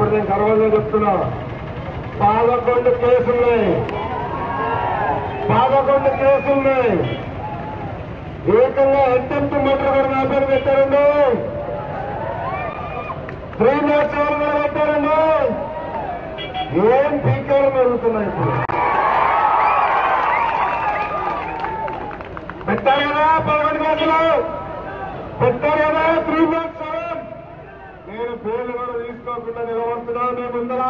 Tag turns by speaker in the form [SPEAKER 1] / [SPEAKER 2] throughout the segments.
[SPEAKER 1] ఇప్పుడు నేను గర్వంగా చెప్తున్నా పదకొండు కేసులున్నాయి పదకొండు కేసులున్నాయి ఏకంగా అటెంప్ట్ మర్డర్ కూడా నా పేరు పెట్టారండి త్రీ నాట్ సెవెన్ కూడా పెట్టారండి ఏం పీకేలు జరుగుతున్నాయి ఇప్పుడు పెట్టారు కదా పదకొండు కేసులు పెట్టారు కదా త్రీ నాట్ సెవెన్ నేను పేర్లు కూడా తీసుకోకుండా నిలబడుతున్నాను నేను ముందరా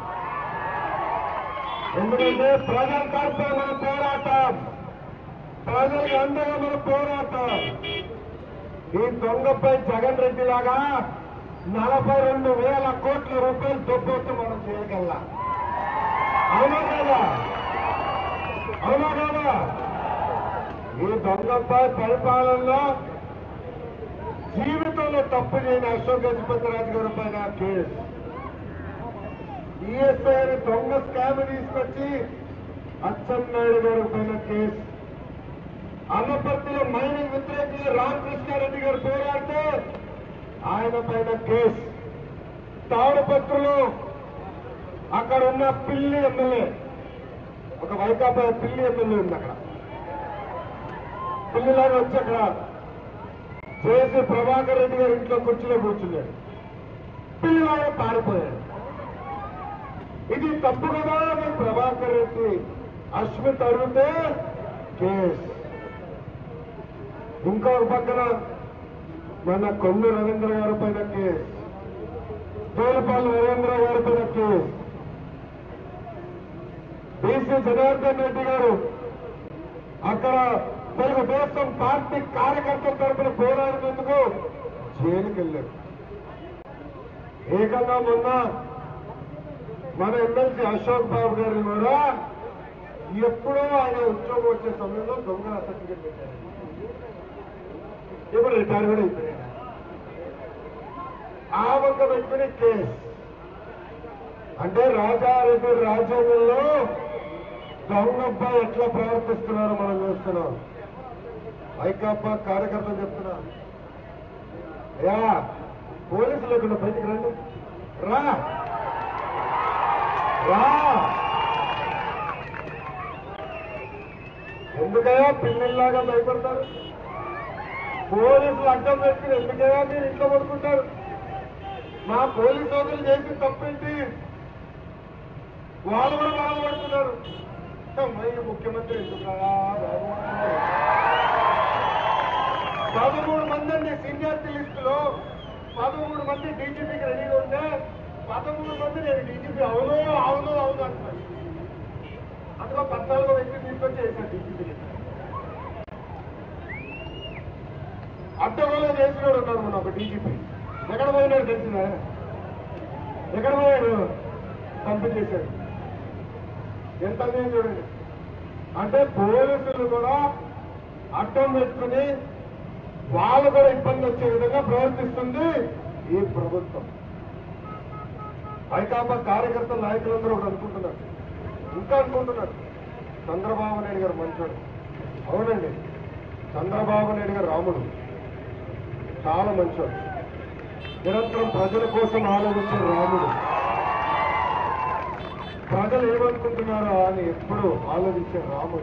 [SPEAKER 1] ఎందుకంటే ప్రజల తరఫున మన పోరాటం ప్రజలకు అండగా మన పోరాటం ఈ దొంగపై జగన్ రెడ్డి లాగా నలభై రెండు వేల కోట్ల రూపాయలు దొబ్బొట్టు మనం చేయగల అవునా కదా అవునా కదా ఈ దొంగపై పరిపాలనలో జీవితంలో తప్పు చేయని అశోక్ గజపతి రాజు గారి పైన కేసు ఈఎస్ఐ అని దొంగ స్కామ్ తీసుకొచ్చి అచ్చెన్నాయుడు గారి పైన కేసు అన్నపర్తిలో మైనింగ్ వ్యతిరేకంగా రామకృష్ణారెడ్డి గారు పోరాడితే ఆయన పైన కేసు తాడుపత్రులు అక్కడ ఉన్న పిల్లి ఎమ్మెల్యే ఒక వైకాపా పిల్లి ఎమ్మెల్యే ఉంది అక్కడ పిల్లిలాగా వచ్చి అక్కడ చేసి ప్రభాకర్ రెడ్డి గారి ఇంట్లో కుర్చీలో కూర్చున్నాడు పిల్లిలాగా పారిపోయాడు ఇది తప్పు కదా అని ప్రభాకర్ రెడ్డి అశ్మిత్ అడిగితే కేసు ఇంకొక పక్కన మన కొండు రవీంద్ర గారి పైన కేసు తోలపాల్లి నరేంద్ర గారి పైన కేసు బీసీ జనార్దన్ రెడ్డి గారు అక్కడ తెలుగుదేశం పార్టీ కార్యకర్తల తరపున పోరాడినందుకు జైలుకి వెళ్ళారు ఏకంగా మొన్న మన ఎమ్మెల్సీ అశోక్ బాబు గారిని కూడా ఎప్పుడో ఆయన ఉద్యోగం వచ్చే సమయంలో దొంగ సర్టిఫికెట్ పెట్టారు ఇప్పుడు రిటైర్ కూడా అయిపోయాడు ఆ వంక పెట్టుకుని కేసు అంటే రాజారెడ్డి రాజ్యాంగంలో దొంగబ్బాయి ఎట్లా ప్రవర్తిస్తున్నారో మనం చూస్తున్నాం వైకాపా కార్యకర్తలు చెప్తున్నా అయ్యా పోలీసులు లేకుండా బయటికి రండి రా రా ఎందుకయ్యా పిల్లల్లాగా భయపడతారు పోలీసులు అడ్డం పెట్టుకుని ఎందుకయ్యా మీరు ఇంట్లో పడుకుంటారు మా పోలీసు సోదరులు చేసి తప్పేంటి వాళ్ళు కూడా బాధపడుతున్నారు అమ్మాయి ముఖ్యమంత్రి ఎందుకు పదమూడు మంది అండి సీనియారిటీ లిస్ట్ లో పదమూడు మంది డీజీపీకి రెడీగా ఉంటే పదమూడు మంది నేను డీజీపీ అవును అవును అవును అంటున్నాను అందులో పద్నాలుగో వ్యక్తి తీసుకొచ్చి వేశాను డీజీపీ అడ్డగోలో చేసినాడు ఉన్నారు మన ఒక డీజీపీ ఎక్కడ పోయినాడు తెలిసిందా ఎక్కడ పోయాడు పంపించేశాడు ఎంత అన్యాయం చూడండి అంటే పోలీసులు కూడా అడ్డం పెట్టుకుని వాళ్ళు కూడా ఇబ్బంది వచ్చే విధంగా ప్రవర్తిస్తుంది ఈ ప్రభుత్వం వైకాపా కార్యకర్తల నాయకులందరూ ఒకటి అనుకుంటున్నారు ఇంకా అనుకుంటున్నారు చంద్రబాబు నాయుడు గారు మంచోడు అవునండి చంద్రబాబు నాయుడు గారు రాముడు చాలా మంచోడు నిరంతరం ప్రజల కోసం ఆలోచించే రాముడు ప్రజలు ఏమనుకుంటున్నారో అని ఎప్పుడు ఆలోచించే రాముడు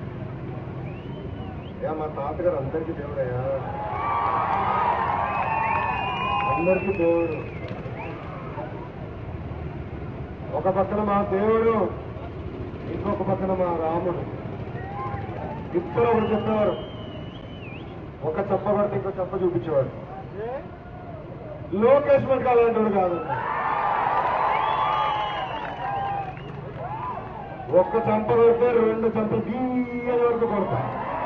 [SPEAKER 1] యా మా తాతగారు అందరికీ దేవుడయ్యా అందరికీ దేవుడు ఒక పక్కన మా దేవుడు ఇంకొక పక్కన మా రాముడు ఇద్దరు ఒకరు చెప్పేవారు ఒక చెప్ప పడితే ఇంకో చెప్ప చూపించేవాడు లోకేష్ మనకి అలాంటి కాదు ఒక్క చంప కొడితే రెండు చంప గీయని వరకు కొడతా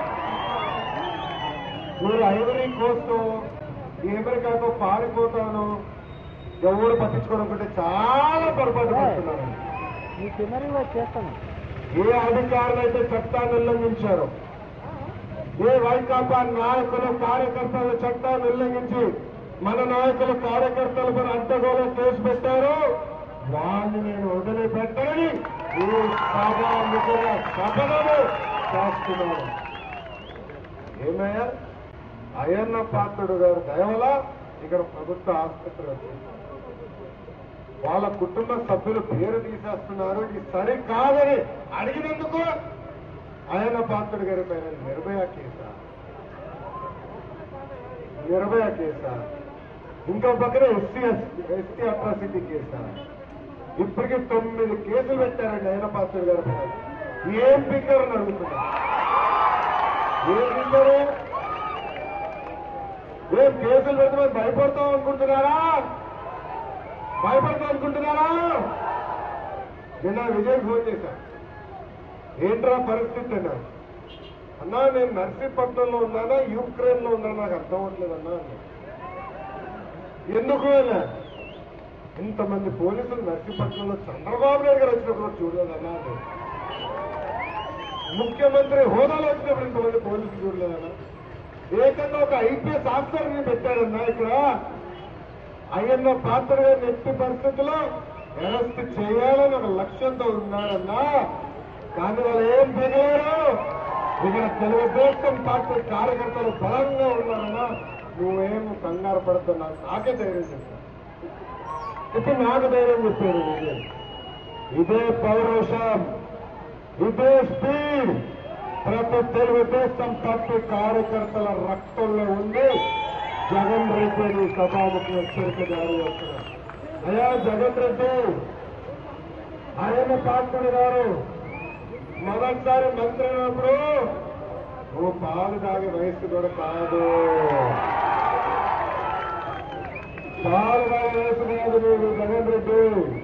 [SPEAKER 1] మీరు ఐవరీ కోస్ట్ ఈ అమెరికాతో పారిపోతాను ఎవరు పట్టించుకోనుకుంటే చాలా పొరపాటు పడుతున్నారు
[SPEAKER 2] మీ చిన్నరిలో చేస్తాను
[SPEAKER 1] ఏ అధికారులు అయితే చట్టాన్ని ఉల్లంఘించారో ఏ వైకాపా నాయకులు కార్యకర్తలు చట్టాన్ని ఉల్లంఘించి మన నాయకులు కార్యకర్తల పైన అడ్డగోలు కేసు పెట్టారు వాళ్ళని నేను వదిలిపెట్టని ఈ సభాముఖంగా సభలను చేస్తున్నాను ఏమయ్యా అయ్యన్న పాత్రుడు గారు దయవల ఇక్కడ ప్రభుత్వ ఆసుపత్రి వచ్చింది వాళ్ళ కుటుంబ సభ్యులు పేరు తీసేస్తున్నారు ఇది సరి కాదని అడిగినందుకు ఆయన పాత్రుడు గారి పైన నిర్భయ కేసా నిర్భయ కేసా ఇంకో పక్కన ఎస్సీ ఎస్టీ అట్రాసిటీ కేసా ఇప్పటికి తొమ్మిది కేసులు పెట్టారండి ఆయన పాత్రుడు గారి పైన ఏం పిక్కర్ అని అడుగుతున్నా ఏం పిక్కరు ఏం కేసులు పెడితే మేము భయపడతాం అనుకుంటున్నారా భయపడతాం అనుకుంటున్నారా నిన్న విజయ్ ఫోన్ చేశా ఏంట్రా పరిస్థితి అన్నా అన్నా నేను నర్సీపట్నంలో ఉన్నానా యూక్రెయిన్ లో ఉన్నానా నాకు అర్థం అవ్వట్లేదు అన్నా అన్నా. ఎందుకు అన్నా ఇంతమంది పోలీసులు నర్సీపట్నంలో చంద్రబాబు నాయుడు గారు వచ్చినప్పుడు చూడలేదన్నా అన్నా. ముఖ్యమంత్రి హోదాలో వచ్చినప్పుడు ఇంతమంది పోలీసులు చూడలేదన్నా ఏకంగా ఒక ఐపీఎస్ ఆఫీసర్ని పెట్టారన్నా ఇక్కడ అయ్యన్న పాత్ర గారిని ఎట్టి పరిస్థితుల్లో అరెస్ట్ చేయాలని ఒక లక్ష్యంతో ఉన్నారన్నా కానీ వాళ్ళు ఏం దిగలేరు ఇక్కడ తెలుగుదేశం పార్టీ కార్యకర్తలు బలంగా ఉన్నారన్నా నువ్వేం కంగారు పడుతున్నా నాకే ధైర్యం చెప్పాను ఇప్పుడు నాకు ధైర్యం చెప్పారు ఇదే ఇదే పౌరుషం ఇదే స్పీడ్ ప్రతి తెలుగుదేశం పార్టీ కార్యకర్తల రక్తంలో ఉంది జగన్ రెడ్డిని సభాముఖి హెచ్చరిక జారీ చేస్తున్నారు అయ్యా జగన్ రెడ్డి ఆయన పాత్రుడు గారు మొదటిసారి మంత్రి అయినప్పుడు ఓ పాలు తాగే వయస్సు కూడా కాదు పాలు తాగే వయస్సు కాదు మీరు జగన్ రెడ్డి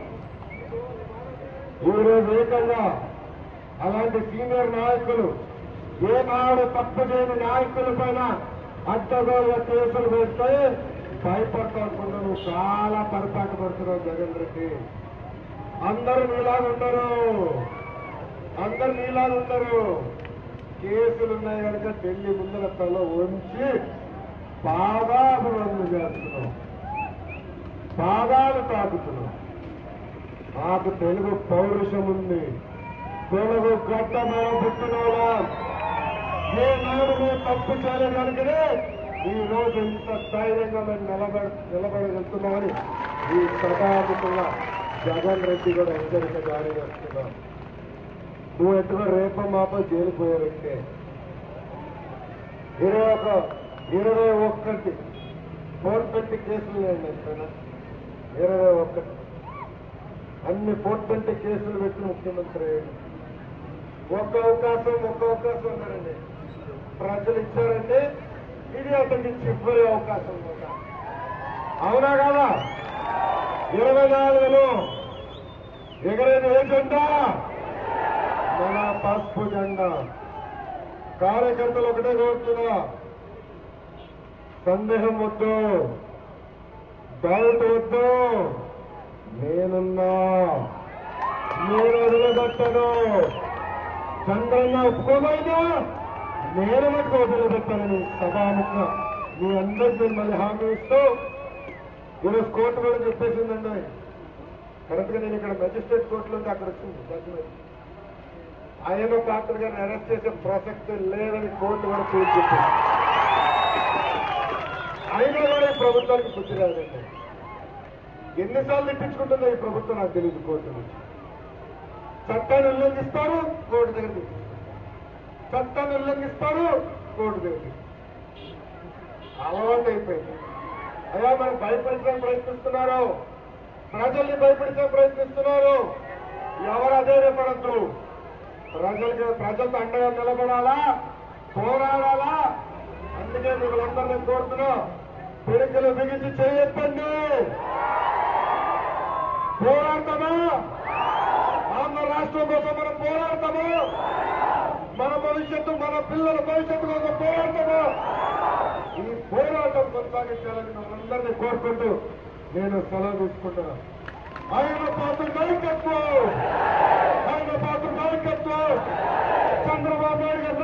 [SPEAKER 1] ఈరోజు ఏకంగా అలాంటి సీనియర్ నాయకులు ఏనాడు తప్పు చేయని నాయకుల పైన అడ్డగోళ్ళ కేసులు వేస్తే భయపడతా అనుకున్నా నువ్వు చాలా పొరపాటు పడుతున్నావు జగన్ రెడ్డి అందరూ నీలాగా ఉండరు అందరు నీలాగా ఉండరు కేసులు ఉన్నాయి కనుక ఢిల్లీ ముందర తల ఉంచి బాగా అభివృద్ధి చేస్తున్నావు పాదాలు తాకుతున్నావు మాకు తెలుగు పౌరుషం ఉంది తెలుగు గడ్డ మీద పుట్టినోడా ఏ నాడు మేము తప్పు చేయలేదు కనుకనే ఈ రోజు ఇంత ధైర్యంగా మేము నిలబడ నిలబడగలుగుతున్నామని ఈ సభాముఖంగా జగన్ రెడ్డి కూడా హెచ్చరిక జారీ చేస్తున్నాం నువ్వు ఎట్టుగా రేప మాప జైలుపోయే వ్యక్తే ఇరవై ఒక ఇరవై ఒక్కటి ఫోర్ ట్వంటీ కేసులు లేండి ఎక్కడైనా ఇరవై ఒక్కటి అన్ని ఫోర్ ట్వంటీ కేసులు పెట్టిన ముఖ్యమంత్రి అయ్యాడు. ఒక్క అవకాశం ఒక్క అవకాశం ఉన్నారండి ప్రజలు ఇచ్చారంటే ఇది అతనికి చివరి అవకాశం ఉందట. అవునా కాదా ఇరవై నాలుగులో ఎగరేది ఏ జెండా మన పసుపు జెండా కార్యకర్తలు ఒకటే కోరుతున్నా సందేహం వద్దు డౌట్ వద్దు నేనున్నా నేను వదిలిపెట్టను చంద్రన్న ఒప్పుకోమైనా నేను మటుకు వదిలిపెట్టానని సభాముఖ మీ అందరికి మిమ్మల్ని హామీ ఇస్తూ ఈరోజు కోర్టు కూడా చెప్పేసిందండి కరెక్ట్ గా నేను ఇక్కడ మెజిస్ట్రేట్ కోర్టులో ఉంటే అక్కడ వచ్చింది జడ్జిమెంట్ ఆయన పాత్ర గారిని అరెస్ట్ చేసే ప్రసక్తి లేదని కోర్టు కూడా తీర్పు చెప్పింది అయినా కూడా ఈ ప్రభుత్వానికి బుద్ధి రాదండి ఎన్నిసార్లు ఇప్పించుకుంటుందో ఈ ప్రభుత్వం నాకు తెలియదు కోర్టు నుంచి చట్టాన్ని ఉల్లంఘిస్తారు కోర్టు దగ్గర తీసుకొస్తారు. చట్టాన్ని ఉల్లంఘిస్తారు కోర్టు దగ్గర తీసుకొస్తారు. అలవాటు అయిపోయింది అయ్యా మనం భయపడించడానికి ప్రయత్నిస్తున్నారు ప్రజల్ని భయపడించడానికి ప్రయత్నిస్తున్నారు ఎవరు అధైర్యపడద్దు ప్రజలకి ప్రజలతో అండగా నిలబడాలా పోరాడాలా అందుకే మిమ్మల్ని కోరుతున్నా పిడికలు బిగించి చేయొద్దండి పోరాడతామా ఆంధ్ర రాష్ట్రం కోసం మనం పోరాడతాము మన భవిష్యత్తు మన పిల్లల భవిష్యత్తు కోసం పోరాడతాము ఈ పోరాటం కొనసాగించాలని మనందరినీ కోరుకుంటూ నేను సెలవు తీసుకుంటున్నాను ఆయన పాత్ర నాయకత్వం ఆయన పాత్ర నాయకత్వం చంద్రబాబు నాయుడు గారి